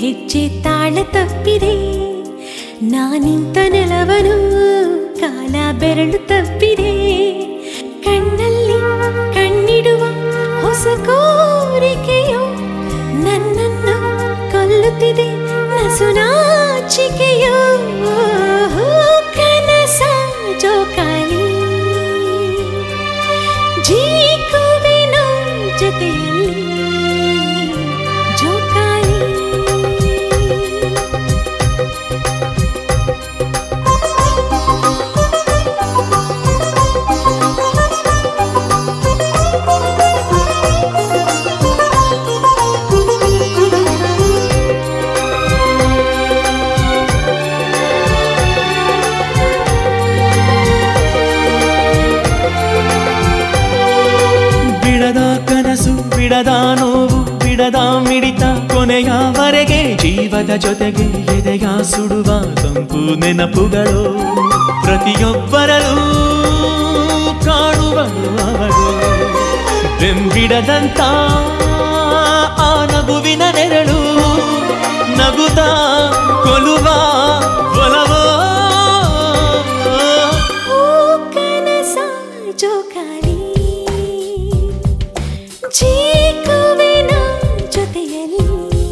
ಹೆಜ್ಜೆ ತಾಳ ತಪ್ಪಿದೆ ನಾನಿಂತ ನೆಲವನು ಕಾಲ ಬೆರಳು ತಪ್ಪಿದೆ ಕಣ್ಣಲ್ಲಿ ಕಣ್ಣಿಡುವ ಹೊಸ ಕೋರಿಕೆಯು ನನ್ನನ್ನು ಕೊಲ್ಲುತ್ತಿದೆ ನಸುನಾಚಿಕೆಯೋ ಕನಸ ಜೋಕಾಲಿ ಜೀಕುವೆನೋ ಜೊತೆಯಲ್ಲಿ ಜೋಕಾಲಿ ಬಿಡದ ಕನಸು ಬಿಡದ ನೋವು ಬಿಡದ ಮಿಡಿತ ಕೊನೆಯವರೆಗೆ ಜೀವದ ಜೊತೆಗೆ ಎದೆಯ ಸುಡುವ ತಂಪು ನೆನಪುಗಳು ಪ್ರತಿಯೊಬ್ಬರಲ್ಲೂ ಕಾಣುವಳು ಅವಳು ಬೆಂಬಿಡದಂತ ಆ ನಗುವಿನ ನೆರಳು ನಗುತ್ತಾ ಕೊಲುವ ಒಲವೋ ಓ ಕನಸ ಜೋಕಾಲಿ ಜೀಕುವೆನ ಜೊತೆಯಲ್ಲಿ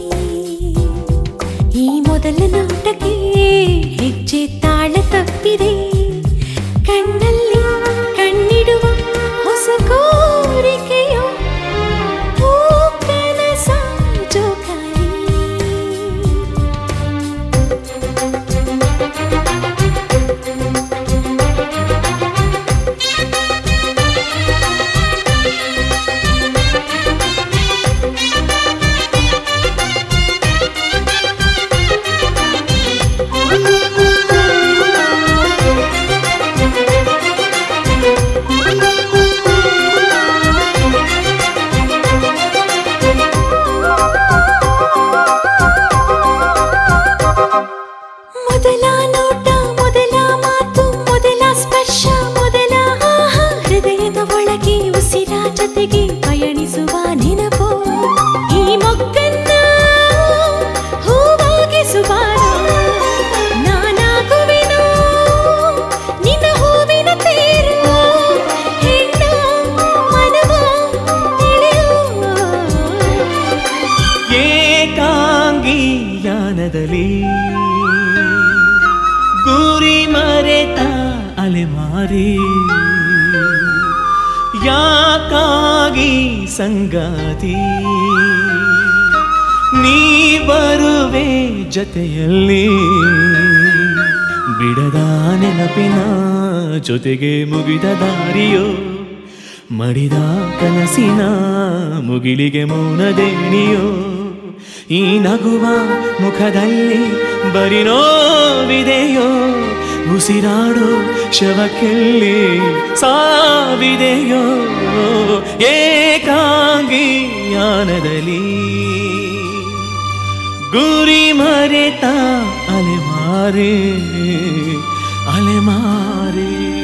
ಈ ಮೊದಲ ನೋಟಕ್ಕೆ ಹೆಜ್ಜೆ ತಾಳ ತಪ್ಪಿದೆ ಕಣ್ಣಲ್ಲಿ ಕಣ್ಣಿಡುವ ಹೊಸ ಕೋರಿಕೆಯೋ ಓ ಕನಸ ಜೋಕಾಲಿ ಮೊದಲ ನೋಟ ಮೊದಲ ಮಾತು ಮೊದಲ ಸ್ಪರ್ಶ ಮೊದಲ ಆಹ, ಹೃದಯದ ಒಳಗೆ ಉಸಿರ ಜೊತೆಗೆ ಪಯಣಿಸುವ ನೆನಪು ಈ ಮೊಗ್ಗನ್ನ ಹೂವಾಗಿಸುವ ನಾನಾಗುವೆನು ನಿನ್ನ ಹೂವಿನ ತೇರು ಹೆಣ್ಣ ಮನವ ತಿಳಿಯುವ ಏಕಾಂಗಿ ಯಾನದಲ್ಲಿ ಗುರಿ ಮರೆತ ಅಲೆಮಾರಿ ಯಾಕಾಗಿ ಸಂಗಾತಿ ನೀ ಬರುವೆ ಜೊತೆಯಲ್ಲಿ ಬಿಡದ ನೆನಪಿನ ಜೊತೆಗೆ ಮುಗಿದ ದಾರಿಯೋ ಮಡಿದ ಕನಸಿನ ಮುಗಿಲಿಗೆ ಮೌನದೇಣಿಯೋ ಈ ನಗುವ ಮುಖದಲ್ಲಿ ಬರಿ ನೋವಿದೆಯೋ ಉಸಿರಾಡೋ ಶವಕ್ಕೆಲ್ಲಿ ಸಾವಿದೆಯೋ ಏಕಾಂಗಿ ಯಾನದಲ್ಲಿ ಗುರಿ ಮರೆತ ಅಲೆಮಾರೆ ಅಲೆಮಾರೆ